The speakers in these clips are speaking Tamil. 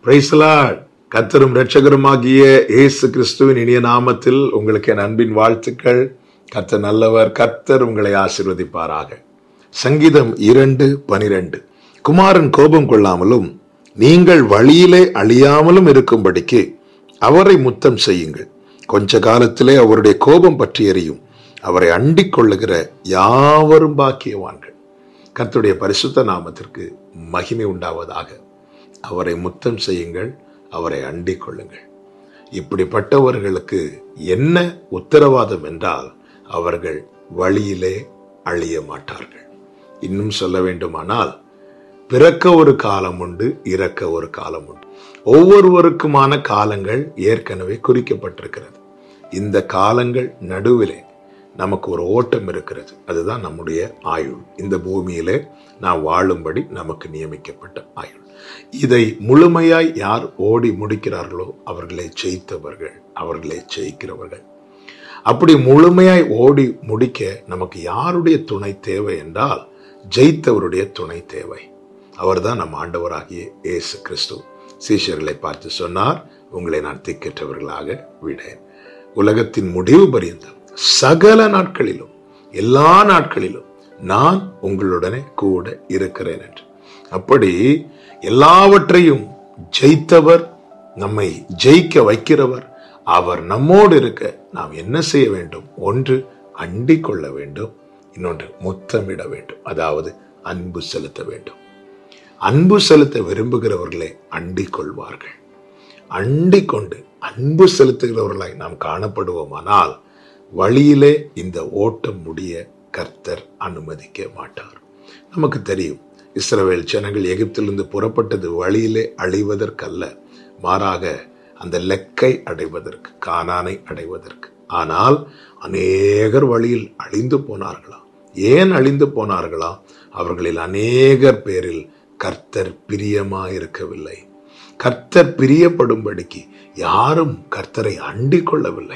பிரைசலாட் கத்தரும் இரட்சகருமாகிய இயேசு கிறிஸ்துவின் இனிய நாமத்தில் உங்களுக்கு என் அன்பின் வாழ்த்துக்கள் கர்த்தர் நல்லவர் கர்த்தர் உங்களை ஆசிர்வதிப்பாராக சங்கீதம் இரண்டு பனிரெண்டு குமாரன் கோபம் கொள்ளாமலும் நீங்கள் வழியிலே அழியாமலும் இருக்கும்படிக்கு அவரை முத்தம் செய்யுங்கள் கொஞ்ச காலத்திலே அவருடைய கோபம் பற்றி எறியும் அவரை அண்டிக் கொள்ளுகிற யாவரும் பாக்கியவான்கள் கர்த்தருடைய பரிசுத்த நாமத்திற்கு மகிமை உண்டாவதாக அவரை முத்தம் செய்யுங்கள் அவரை அண்டிக் கொள்ளுங்கள் இப்படிப்பட்டவர்களுக்கு என்ன உத்தரவாதம் என்றால் அவர்கள் வழியிலே அழிய மாட்டார்கள் இன்னும் சொல்ல வேண்டுமானால் பிறக்க ஒரு காலம் உண்டு இறக்க ஒரு காலம் உண்டு ஒவ்வொருவருக்குமான காலங்கள் ஏற்கனவே குறிக்கப்பட்டிருக்கிறது இந்த காலங்கள் நடுவிலே நமக்கு ஒரு ஓட்டம் இருக்கிறது அதுதான் நம்முடைய ஆயுள் இந்த பூமியிலே நாம் வாழும்படி நமக்கு நியமிக்கப்பட்ட ஆயுள் இதை முழுமையாய் யார் ஓடி முடிக்கிறார்களோ அவர்களை ஜெயித்தவர்கள் அவர்களை ஜெயிக்கிறவர்கள் அப்படி முழுமையாய் ஓடி முடிக்க நமக்கு யாருடைய துணை தேவை என்றால் ஜெயித்தவருடைய துணை தேவை அவர்தான் நம் ஆண்டவராகிய இயேசு கிறிஸ்து சீஷர்களை பார்த்து சொன்னார் உங்களை நான் திக்கற்றவர்களாக விடேன் உலகத்தின் முடிவு பரியந்தம் சகல நாட்களிலும் எல்லா நாட்களிலும் நான் உங்களுடனே கூட இருக்கிறேன் என்று அப்படி எல்லாவற்றையும் ஜெயித்தவர் நம்மை ஜெயிக்க வைக்கிறவர் அவர் நம்மோடு இருக்க நாம் என்ன செய்ய வேண்டும் ஒன்று அண்டிக் கொள்ள வேண்டும் இன்னொன்று முத்தமிட வேண்டும் அதாவது அன்பு செலுத்த வேண்டும் அன்பு செலுத்த விரும்புகிறவர்களை அண்டிக் கொள்வார்கள் அண்டிக் கொண்டு அன்பு செலுத்துகிறவர்களாய் நாம் காணப்படுவோமானால் வழியிலே இந்த ஓட்டம் முடிய கர்த்தர் அனுமதிக்க மாட்டார் நமக்கு தெரியும் இஸ்ரவேல் ஜனங்கள் எகிப்திலிருந்து புறப்பட்டது வழியிலே அழிவதற்கல்ல மாறாக அந்த லெக்கை அடைவதற்கு கானானை அடைவதற்கு ஆனால் அநேகர் வழியில் அழிந்து போனார்களாம் ஏன் அழிந்து போனார்களா அவர்களில் அநேகர் பேரில் கர்த்தர் பிரியமாயிருக்கவில்லை கர்த்தர் பிரியப்படும்படிக்கு யாரும் கர்த்தரை அண்டிக் கொள்ளவில்லை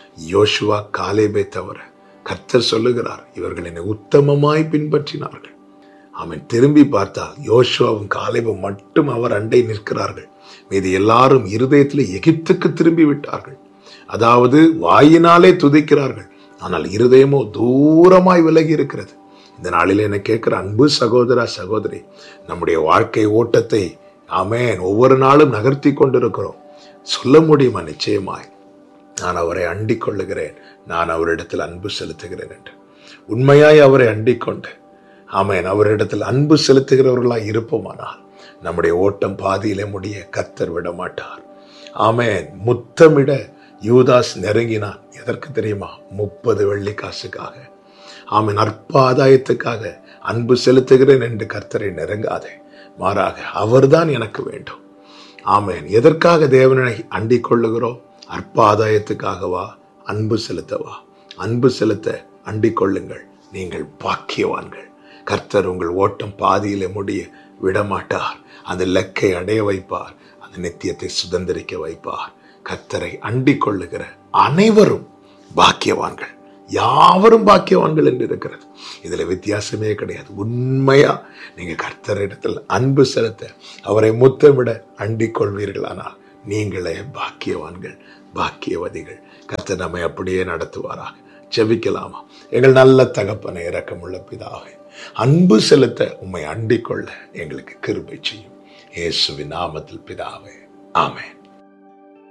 யோசுவா காலேபை தவிர கர்த்தர் சொல்லுகிறார் இவர்கள் என்னை உத்தமமாய் பின்பற்றினார்கள் அவன் திரும்பி பார்த்தால் யோசுவாவும் காலேபும் மட்டும் அவர் அண்டை நிற்கிறார்கள் மீது எல்லாரும் இருதயத்தில் எகிப்துக்கு திரும்பி விட்டார்கள் அதாவது வாயினாலே துதிக்கிறார்கள் ஆனால் இருதயமோ தூரமாய் விலகி இருக்கிறது இந்த நாளில் என்ன கேட்கிற அன்பு சகோதரா சகோதரி நம்முடைய வாழ்க்கை ஓட்டத்தை ஆமேன் ஒவ்வொரு நாளும் நகர்த்தி கொண்டிருக்கிறோம் சொல்ல முடியுமா நிச்சயமாய் நான் அவரை அண்டிக் கொள்ளுகிறேன் நான் அவரிடத்தில் அன்பு செலுத்துகிறேன் என்று உண்மையாய் அவரை அண்டிக் கொண்டு ஆமேன் அவரிடத்தில் அன்பு செலுத்துகிறவர்களாய் இருப்போமானால் நம்முடைய ஓட்டம் பாதியிலே முடிய கத்தர் விட மாட்டார் ஆமேன் முத்தமிட யூதாஸ் நெருங்கினான் எதற்கு தெரியுமா முப்பது வெள்ளி காசுக்காக ஆமேன் அற்ப ஆதாயத்துக்காக அன்பு செலுத்துகிறேன் என்று கர்த்தரை நெருங்காதே மாறாக அவர்தான் எனக்கு வேண்டும் ஆமேன் எதற்காக தேவனை அண்டிக் கொள்ளுகிறோம் அற்ப ஆதாயத்துக்காகவா அன்பு செலுத்தவா அன்பு செலுத்த அண்டிக் கொள்ளுங்கள் நீங்கள் பாக்கியவான்கள் கர்த்தர் உங்கள் ஓட்டம் பாதியிலே முடிய விடமாட்டார் அந்த லக்கை அடைய வைப்பார் அந்த நித்தியத்தை சுதந்திரிக்க வைப்பார் கர்த்தரை அண்டிக் கொள்ளுகிற அனைவரும் பாக்கியவான்கள் யாவரும் பாக்கியவான்கள் என்று இருக்கிறது இதுல வித்தியாசமே கிடையாது உண்மையா நீங்க கர்த்தரிடத்தில் அன்பு செலுத்த அவரை முத்தமிட அண்டிக் கொள்வீர்களானால் நீங்களே பாக்கியவான்கள் பாக்கியவதிகள் கர்த்தர் நம்மை அப்படியே நடத்துவாராக செபிக்கலாமா எங்கள் நல்ல தகப்பனை இறக்கமுள்ள பிதாவே அன்பு செலுத்த உம்மை அண்டிக் கொள்ள எங்களுக்கு கிருபை செய்யும் இயேசுவின் நாமத்தில் பிதாவே ஆமென்